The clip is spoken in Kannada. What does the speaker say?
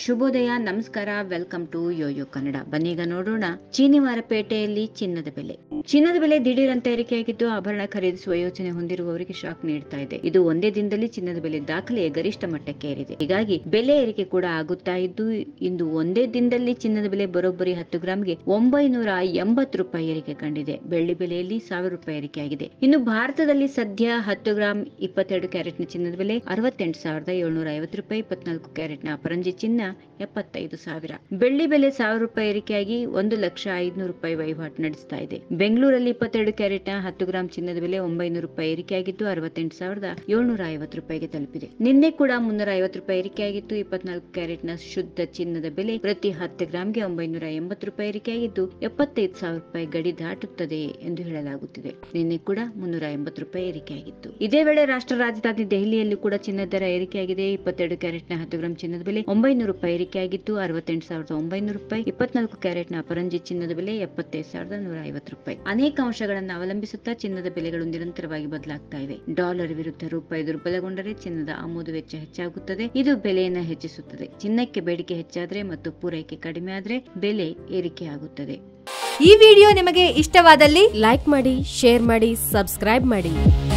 ಶುಭೋದಯ ನಮಸ್ಕಾರ ವೆಲ್ಕಮ್ ಟು ಯೋಯೋ ಕನ್ನಡ ಬನ್ನೀಗ ನೋಡೋಣ ಚೀನಿವಾರಪೇಟೆಯಲ್ಲಿ ಚಿನ್ನದ ಬೆಲೆ ಚಿನ್ನದ ಬೆಲೆ ದಿಢೀರಂತ ಏರಿಕೆಯಾಗಿದ್ದು ಆಭರಣ ಖರೀದಿಸುವ ಯೋಚನೆ ಹೊಂದಿರುವವರಿಗೆ ಶಾಕ್ ನೀಡ್ತಾ ಇದೆ ಇದು ಒಂದೇ ದಿನದಲ್ಲಿ ಚಿನ್ನದ ಬೆಲೆ ದಾಖಲೆಯ ಗರಿಷ್ಠ ಮಟ್ಟಕ್ಕೆ ಏರಿದೆ ಹೀಗಾಗಿ ಬೆಲೆ ಏರಿಕೆ ಕೂಡ ಆಗುತ್ತಾ ಇದ್ದು ಇಂದು ಒಂದೇ ದಿನದಲ್ಲಿ ಚಿನ್ನದ ಬೆಲೆ ಬರೋಬ್ಬರಿ ಹತ್ತು ಗ್ರಾಂಗೆ ಒಂಬೈನೂರ ಎಂಬತ್ತು ರೂಪಾಯಿ ಏರಿಕೆ ಕಂಡಿದೆ ಬೆಳ್ಳಿ ಬೆಲೆಯಲ್ಲಿ ಸಾವಿರ ರೂಪಾಯಿ ಏರಿಕೆಯಾಗಿದೆ ಇನ್ನು ಭಾರತದಲ್ಲಿ ಸದ್ಯ ಹತ್ತು ಗ್ರಾಂ ಇಪ್ಪತ್ತೆರಡು ಕ್ಯಾರೆಟ್ನ ಚಿನ್ನದ ಬೆಲೆ ಅರವತ್ತೆಂಟು ಸಾವಿರದ ಏಳ್ನೂರ ಐವತ್ತು ರೂಪಾಯಿ ಇಪ್ಪತ್ನಾಲ್ಕು ಕ್ಯಾರೆಟ್ನ ಅಪರಂಜಿ ಚಿನ್ನ ಎಪ್ಪತ್ತೈದು ಸಾವಿರ ಬೆಳ್ಳಿ ಬೆಲೆ ಸಾವಿರ ರೂಪಾಯಿ ಏರಿಕೆಯಾಗಿ ಒಂದು ಲಕ್ಷ ಐದುನೂರು ರೂಪಾಯಿ ವಹಿವಾಟು ನಡೆಸ್ತಾ ಇದೆ ಬೆಂಗಳೂರಲ್ಲಿ ಇಪ್ಪತ್ತೆರಡು ಕ್ಯಾರೆಟ್ನ ಹತ್ತು ಗ್ರಾಂ ಚಿನ್ನದ ಬೆಲೆ ಒಂಬೈನೂರು ರೂಪಾಯಿ ಏರಿಕೆಯಾಗಿದ್ದು ಅರವತ್ತೆಂಟು ಸಾವಿರದ ಏಳ್ನೂರ ಐವತ್ತು ರೂಪಾಯಿಗೆ ತಲುಪಿದೆ ನಿನ್ನೆ ಕೂಡ ಮುನ್ನೂರ ಐವತ್ತು ರೂಪಾಯಿ ಏರಿಕೆಯಾಗಿತ್ತು ಇಪ್ಪತ್ನಾಲ್ಕು ಕ್ಯಾರೆಟ್ನ ಶುದ್ಧ ಚಿನ್ನದ ಬೆಲೆ ಪ್ರತಿ ಹತ್ತು ಗ್ರಾಂಗೆ ಒಂಬೈನೂರ ಎಂಬತ್ತು ರೂಪಾಯಿ ಏರಿಕೆಯಾಗಿದ್ದು ಎಪ್ಪತ್ತೈದು ಸಾವಿರ ರೂಪಾಯಿ ಗಡಿ ದಾಟುತ್ತದೆ ಎಂದು ಹೇಳಲಾಗುತ್ತಿದೆ ನಿನ್ನೆ ಕೂಡ ಮುನ್ನೂರ ಎಂಬತ್ತು ರೂಪಾಯಿ ಏರಿಕೆಯಾಗಿತ್ತು ಇದೇ ವೇಳೆ ರಾಷ್ಟ್ರ ರಾಜಧಾನಿ ದೆಹಲಿಯಲ್ಲಿ ಕೂಡ ಚಿನ್ನದ ದರ ಏರಿಕೆಯಾಗಿದೆ ಇಪ್ಪತ್ತೆರಡು ಕ್ಯಾರೆಟ್ನ ಹತ್ತು ಗ್ರಾಂ ಚಿನ್ನದ ಬೆಲೆ ಒಂಬೈನೂರು ರೂಪಾಯಿ ಏರಿಕೆಯಾಗಿದ್ದು ಅರವತ್ತೆಂಟು ಸಾವಿರದ ಒಂಬೈನೂರು ರೂಪಾಯಿ ಇಪ್ಪತ್ನಾಲ್ಕು ಕ್ಯಾರೆಟ್ನ ಅಪರಂಜಿ ಚಿನ್ನದ ಬೆಲೆ ಎಪ್ಪತ್ತೈದು ಸಾವಿರದ ನೂರ ಐವತ್ತು ರೂಪಾಯಿ ಅನೇಕ ಅಂಶಗಳನ್ನು ಅವಲಂಬಿಸುತ್ತಾ ಚಿನ್ನದ ಬೆಲೆಗಳು ನಿರಂತರವಾಗಿ ಬದಲಾಗ್ತಾ ಇವೆ ಡಾಲರ್ ವಿರುದ್ಧ ರೂಪಾಯಿ ದುರ್ಬಲಗೊಂಡರೆ ಚಿನ್ನದ ಆಮದು ವೆಚ್ಚ ಹೆಚ್ಚಾಗುತ್ತದೆ ಇದು ಬೆಲೆಯನ್ನು ಹೆಚ್ಚಿಸುತ್ತದೆ ಚಿನ್ನಕ್ಕೆ ಬೇಡಿಕೆ ಹೆಚ್ಚಾದ್ರೆ ಮತ್ತು ಪೂರೈಕೆ ಕಡಿಮೆ ಆದ್ರೆ ಬೆಲೆ ಏರಿಕೆಯಾಗುತ್ತದೆ ಈ ವಿಡಿಯೋ ನಿಮಗೆ ಇಷ್ಟವಾದಲ್ಲಿ ಲೈಕ್ ಮಾಡಿ ಶೇರ್ ಮಾಡಿ ಸಬ್ಸ್ಕ್ರೈಬ್ ಮಾಡಿ